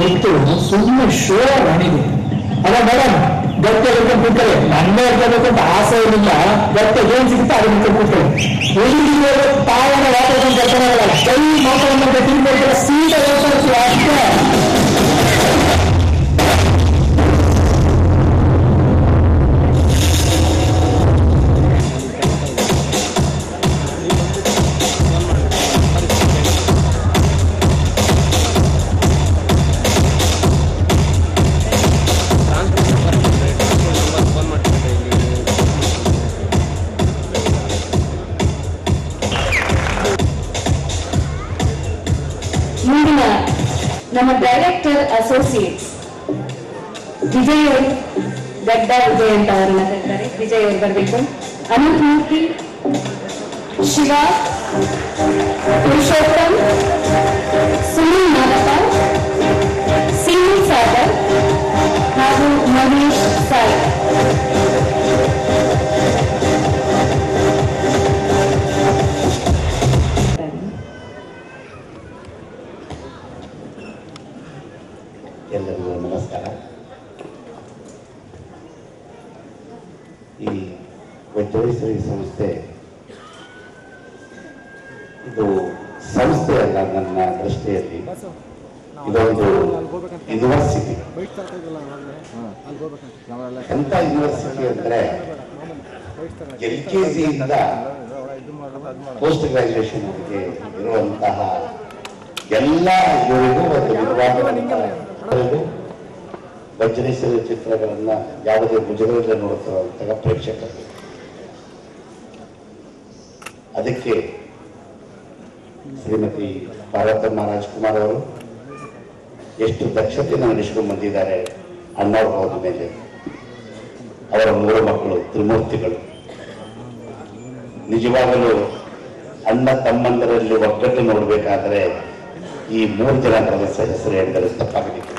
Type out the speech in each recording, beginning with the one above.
ಬಿಟ್ಟು ಸುಮ್ಮನೆ ಶೋ ನನಗೆ ಅಲ್ಲ ಮೇಡಮ್ ಗಟ್ಟೆ ಹಿಡ್ಕೊಂಡು ಕೂತ್ಕೊಳ್ಳಿ ನನ್ನೇ ಇರ್ಬೇಕು ಅಂತ ಆಸೆ ಏನಿಲ್ಲ ಗಟ್ಟೆ ಏನ್ ಸಿಗುತ್ತೆ ಅದನ್ನ ಹಿಡ್ಕೊಂಡು ಕೂತ್ಕೊಳ್ಳಿ ಎಲ್ಲಿ ಪಾವನ ವಾತಾವರಣ ಬರ್ತಾರಲ್ಲ ಕೈ ಮಾತಾಡೋಣ ತಿಳ್ಕೊಳ್ತಾರೆ ಸೀದಾ ಹೇಳ್ತಾ ಇರ್ತೀವಿ ಅಷ್ಟೇ ಮುಂದಿನ ನಮ್ಮ ಡೈರೆಕ್ಟರ್ ಅಸೋಸಿಯೇಟ್ಸ್ ವಿಜಯ್ ಅವರು ಗಡ್ಡ ವಿಜಯ್ ಅಂತ ಅವರನ್ನ ಕರೀತಾರೆ ವಿಜಯ್ ಅವರು ಬರಬೇಕು ಅನಂತ್ ಮೂರ್ತಿ ಶಿವ ಪುರುಷೋತ್ತಮ್ ಸುನಿಲ್ ನಾಗಪ್ಪ ಸಿಂಗ್ ಸಾಗರ್ ಹಾಗೂ ಮಹೇಶ್ ಸಾಯಿ ಎಲ್ಲರಿಗೂ ನಮಸ್ಕಾರ ಈ ವಜ್ರೇಶ್ವರಿ ಸಂಸ್ಥೆ ಇದು ಸಂಸ್ಥೆ ಅಲ್ಲ ನನ್ನ ದೃಷ್ಟಿಯಲ್ಲಿ ಇದೊಂದು ಯೂನಿವರ್ಸಿಟಿ ಎಂತ ಯೂನಿವರ್ಸಿಟಿ ಅಂದ್ರೆ ಎಲ್ ಕೆ ಜಿಯಿಂದ ಪೋಸ್ಟ್ ಗ್ರಾಜುಯೇಷನ್ ಇರುವಂತಹ ಎಲ್ಲ ಇವರಿಗೂ ಒಂದು ವಿದ್ವಾಂಸರಂತಹ ಎಲ್ಲರಿಗೂ ವಜ್ರೇಶ್ವರಿ ಚಿತ್ರಗಳನ್ನ ಯಾವುದೇ ಮುಜುಗರದಿಂದ ನೋಡುತ್ತಿರುವಂತಹ ಪ್ರೇಕ್ಷಕರು ಅದಕ್ಕೆ ಶ್ರೀಮತಿ ಪಾರ್ವತಮ್ಮ ರಾಜ್ಕುಮಾರ್ ಅವರು ಎಷ್ಟು ದಕ್ಷತೆಯನ್ನು ನಡೆಸಿಕೊಂಡು ಬಂದಿದ್ದಾರೆ ಅಣ್ಣವ್ರ ಹೋದ ಮೇಲೆ ಅವರ ಮೂರು ಮಕ್ಕಳು ತ್ರಿಮೂರ್ತಿಗಳು ನಿಜವಾಗಲೂ ಅಣ್ಣ ತಮ್ಮಂದರಲ್ಲಿ ಒಗ್ಗಟ್ಟು ನೋಡಬೇಕಾದರೆ ಈ ಮೂರು ಜನ ಪ್ರದರ್ಶ ಹೆಸರು ಹೇಳಿದರೆ ತಪ್ಪಾಗಲಿಕ್ಕೆ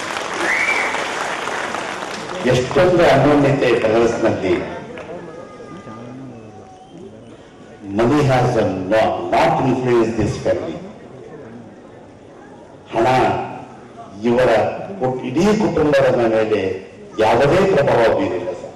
ಎಷ್ಟೊಂದು ಅನ್ಯೋನ್ಯತೆ ಪ್ರದರ್ಶನದಲ್ಲಿ money has not influence this family ಹಣ ಇವರ ಕು- ಇಡೀ ಕುಟುಂಬದ ಮೇಲೆ ಯಾವುದೇ ಪ್ರಭಾವ ಬೀರಿಲ್ಲ ಸರ್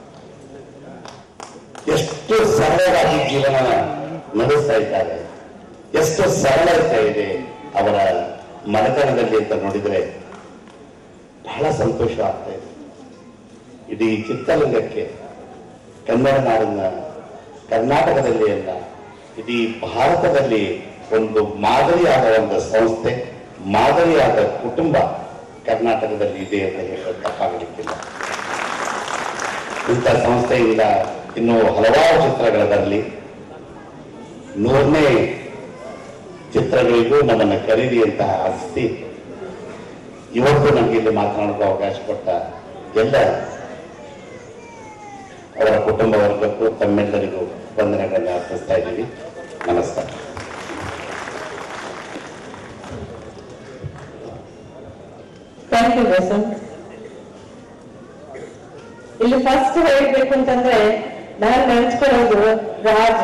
ಎಷ್ಟು ಸರಳವಾಗಿ ಜೀವನ ನಡೆಸ್ತಾ ಇದ್ದಾರೆ ಎಷ್ಟು ಸರಳತೆ ಇದೆ ಅವರ ಮನೆತನದಲ್ಲಿ ಅಂತ ನೋಡಿದ್ರೆ ಬಹಳ ಸಂತೋಷ ಆಗ್ತಾ ಇದೆ ಇಡೀ ಚಿತ್ರರಂಗಕ್ಕೆ ಕನ್ನಡ ನಾಡಿನ ಕರ್ನಾಟಕದಲ್ಲಿ ಅಲ್ಲ ಇಡೀ ಭಾರತದಲ್ಲಿ ಒಂದು ಮಾದರಿಯಾದ ಒಂದು ಸಂಸ್ಥೆ ಮಾದರಿಯಾದ ಕುಟುಂಬ ಕರ್ನಾಟಕದಲ್ಲಿ ಇದೆ ಅಂತ ಹೇಳೋದು ತಪ್ಪಾಗಲಿಕ್ಕಿಲ್ಲ ಇಂಥ ಸಂಸ್ಥೆಯಿಂದ ಇನ್ನೂ ಹಲವಾರು ಚಿತ್ರಗಳ ಬರಲಿ ನೂರನೇ ಚಿತ್ರಗಳಿಗೂ ನಮ್ಮನ್ನು ಕರೀರಿ ಅಂತ ಆಸ್ತಿ ಇವತ್ತು ನಮಗೆ ಇಲ್ಲಿ ಮಾತನಾಡಲು ಅವಕಾಶ ಕೊಟ್ಟ ಎಲ್ಲ ಅವರ ಕುಟುಂಬ ವರ್ಗಕ್ಕೂ ತಮ್ಮೆಲ್ಲರಿಗೂ ವಂದನೆಗಳನ್ನು ಅರ್ಪಿಸ್ತಾ ಇದ್ದೀವಿ ನಮಸ್ಕಾರ ಥ್ಯಾಂಕ್ ಯು ವಸಂತ್ ಇಲ್ಲಿ ಫಸ್ಟ್ ಹೇಳ್ಬೇಕು ಅಂತಂದ್ರೆ ನಾನು ನೆನ್ಸ್ಕೊಳ್ಳೋದು ರಾಜ್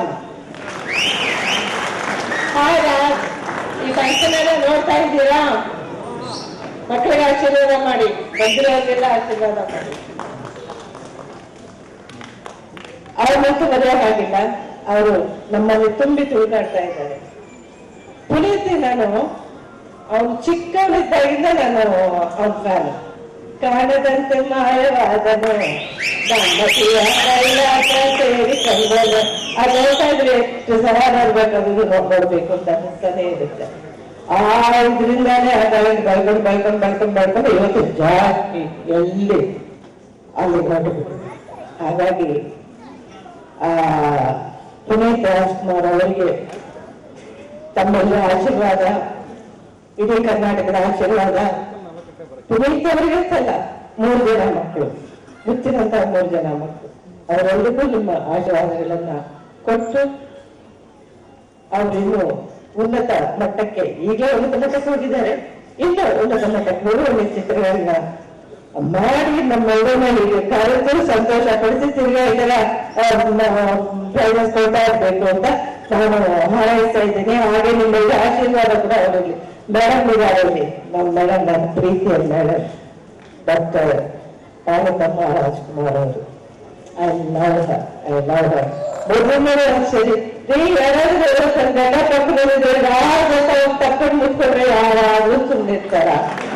ಹಾಯ್ ರಾಜ್ ಈ ಫಂಕ್ಷನ್ ಎಲ್ಲ ನೋಡ್ತಾ ಇದ್ದೀರಾ ಮಕ್ಕಳಿಗೆ ಆಶೀರ್ವಾದ ಮಾಡಿ ಬಂದಿರೋರಿಗೆಲ್ಲ ಆಶೀರ್ವಾದ ಮಾಡಿ ಅವ್ರನ್ನಂತೂ ಮರೆಯೋಕ್ಕಾಗಿಲ್ಲ ಅವರು ನಮ್ಮಲ್ಲಿ ತುಂಬಿ ತುಳಿದಾಡ್ತಾ ಇದ್ದಾರೆ ಪುನೀತಿ ನಾನು ಅವನು ಚಿಕ್ಕವನಿದ್ದಾಗಿಂದ ನಾನು ಅವನ ಫ್ಯಾನ್ ಕಾಣದಂತೆ ಮಾಯವಾದನು ನಮ್ಮತಿಯ ಕೈಲಾಸ ಸೇರಿ ಕಂಡನು ಅದು ನೋಡ್ತಾ ಇದ್ರೆ ಎಷ್ಟು ಸಲ ನೋಡ್ಬೇಕಾದ್ರು ನೋಡ್ಬೇಕು ಅಂತ ಅನಿಸ್ತಾನೆ ಇರುತ್ತೆ ಆ ಇದ್ರಿಂದಾನೇ ಆ talent ಬೆಳ್ಕೊಂಡು ಬೆಳ್ಕೊಂಡು ಬೆಳ್ಕೊಂಡು ಬೆಳ್ಕೊಂಡು ಇವತ್ತು ಜಾಸ್ತಿ ಎಲ್ಲಿ ಅಲ್ಲಿ ಹೊರಟು ಹಾಗಾಗಿ ಆ ಪುನೀತ್ ರಾಜ್ಕುಮಾರ್ ಅವರಿಗೆ ತಮ್ಮೆಲ್ಲ ಆಶೀರ್ವಾದ ಇಡೀ ಕರ್ನಾಟಕದ ಆಶೀರ್ವಾದ ಪುನೀತ್ ಅವರಿಗೆ ಅಂತಲ್ಲ ಮೂರು ಜನ ಮಕ್ಕಳು ಮುಚ್ಚಿದಂತಹ ಮೂರು ಜನ ಮಕ್ಕಳು ಅವರೆಲ್ಲರಿಗೂ ನಿಮ್ಮ ಆಶೀರ್ವಾದಗಳನ್ನ ಕೊಟ್ಟು ಅವರಿನ್ನು ಉನ್ನತ ಮಟ್ಟಕ್ಕೆ ಈಗಲೇ ಉನ್ನತ ಮಟ್ಟಕ್ಕೆ ಹೋಗಿದ್ದಾರೆ ಇನ್ನು ಉನ್ನತ ಮಟ್ಟಕ್ಕೆ ಹೋಗುವ ಚಿತ್ರಗಳನ್ನ ಮಾಡಿ ನಮ್ಮೆಲ್ಲರನ್ನ ಹೀಗೆ ಕರೆದು ಸಂತೋಷ ಪಡಿಸಿ ತಿರ್ಗಾ ಇದರ ಪ್ರೈಸಸ್ ಕೊಡ್ತಾ ಇರ್ಬೇಕು ಅಂತ ನಾನು ಹಾರೈಸ್ತಾ ಇದ್ದೀನಿ ಹಾಗೆ ನಿಮ್ಮೆಲ್ಲ ಆಶೀರ್ವಾದ ಕೂಡ ಅವರಲ್ಲಿ ಮೇಡಮ್ ಇದ್ದಾರೆ ನಮ್ಮ ಮೇಡಮ್ ನನ್ನ ಪ್ರೀತಿಯ ಮೇಡಮ್ ಡಾಕ್ಟರ್ ಪಾರ್ವತಮ್ಮ ರಾಜ್ಕುಮಾರ್ ಅವರು I love her I love her ಮೊದಲನೇ ಸರಿ ರೀ ಯಾರಾದ್ರೂ ಗಂಡ ತಪ್ಪಿದ್ರೆ ಯಾರು ತಪ್ಪನ್ನು ಮುಟ್ಕೊಂಡ್ರೆ ಯಾರಾದ್ರೂ ಸುಮ್ಮನಿರ್ತಾರ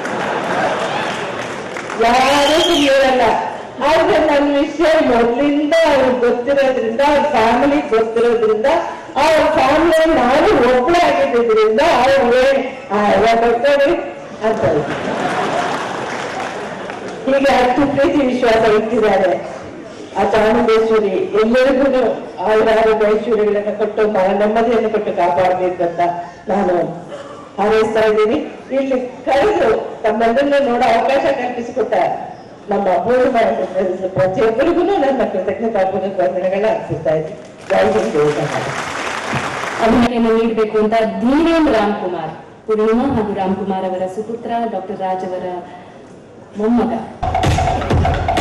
ಯಾರು ಸುಮ್ಮನಿರಲ್ಲ ಆದ್ರೆ ನನ್ನ ವಿಷಯ ಮೊದಲಿಂದ ಅವ್ರಿಗೆ ಗೊತ್ತಿರೋದ್ರಿಂದ ಅವ್ರ ಫ್ಯಾಮಿಲಿ ಗೊತ್ತಿರೋದ್ರಿಂದ ಅವ್ರ ಫ್ಯಾಮಿಲಿ ನಾನು ಒಬ್ಬಳೇ ಆಗಿದ್ದರಿಂದ ಅವ್ರಿಗೆ ಬರ್ತಾರೆ ಅಂತಾರೆ ಹೀಗೆ ಅಷ್ಟು ಪ್ರೀತಿ ವಿಶ್ವಾಸ ಇಟ್ಟಿದ್ದಾರೆ ಆ ಚಾಮುಂಡೇಶ್ವರಿ ಎಲ್ಲರಿಗೂ ಆಯುರಾರೋಗ್ಯ ಐಶ್ವರ್ಯಗಳನ್ನು ಕೊಟ್ಟು ಮನ ನೆಮ್ಮದಿಯನ್ನು ಕೊಟ್ಟು ಕಾಪಾಡಬೇಕಂತ ನಾನು ಹಾರೈಸ್ತಾ ಇದ್ದೀನಿ ಇಲ್ಲಿ ಕರೆದು ತಮ್ಮೆಲ್ಲರನ್ನ ನೋಡೋ ಅವಕಾಶ ಕಲ್ಪಿಸಿಕೊಟ್ಟ ನಮ್ಮ ಪೂರ್ಣ ಪ್ರತಿಯೊಬ್ಬರಿಗೂ ನನ್ನ ಕೃತಜ್ಞತಾಪೂರ್ವಕ ವಂದನೆಗಳನ್ನ ಅರ್ಪಿಸ್ತಾ ಇದ್ದೀನಿ ಜೈ ಹಿಂದ್ ಜೈ ಕರ್ನಾಟಕ ಅಭಿನಯನ ನೀಡಬೇಕು ಅಂತ ಧೀರೇನ್ ರಾಮ್ಕುಮಾರ್ ಪೂರ್ಣಿಮಾ ಹಾಗೂ ರಾಮ್ಕುಮಾರ್ ಅವರ ಸುಪುತ್ರ ಡಾಕ್ಟರ್ ರಾಜ್ ಅವರ ಮೊಮ್ಮಗ